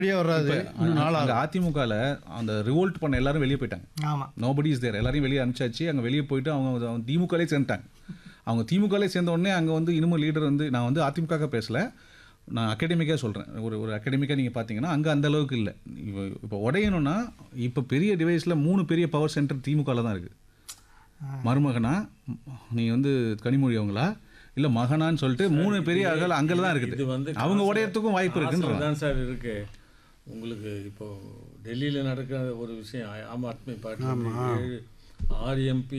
வெளியே வர்றாது இன்னும் அங்க நாளாகும் அதிமுகல அந்த ரிவோல்ட் பண்ண எல்லாரும் வெளியே போயிட்டாங்க ஆமா நோபடி இஸ் தேர் எல்லாரையும் வெளியே அனுப்பிச்சாச்சு அங்கே வெளியே போயிட்டு அவங்க அவங்க திமுகலே சேர்ந்துட்டாங்க அவங்க திமுகலே சேர்ந்த உடனே அங்கே வந்து இன்னமும் லீடர் வந்து நான் வந்து அதிமுக பேசல நான் அகாடமிக்காக சொல்கிறேன் ஒரு ஒரு அகாடமிக்காக நீங்கள் பார்த்தீங்கன்னா அங்கே அந்த அளவுக்கு இல்லை இப்போ இப்போ உடையணும்னா இப்போ பெரிய டிவைஸில் மூணு பெரிய பவர் சென்டர் திமுகவில் தான் இருக்குது மருமகனா நீ வந்து கனிமொழி அவங்களா இல்லை மகனான்னு சொல்லிட்டு மூணு பெரிய அகல அங்கே தான் இது இருக்குது வந்து அவங்க உடையறதுக்கும் வாய்ப்பு இருக்குன்ற தான் சார் இருக்கு உங்களுக்கு இப்போ டெல்லியில் நடக்கிற ஒரு விஷயம் ஆம் ஆத்மி பார்ட்டி வந்து ஏழு ஆறு எம்பி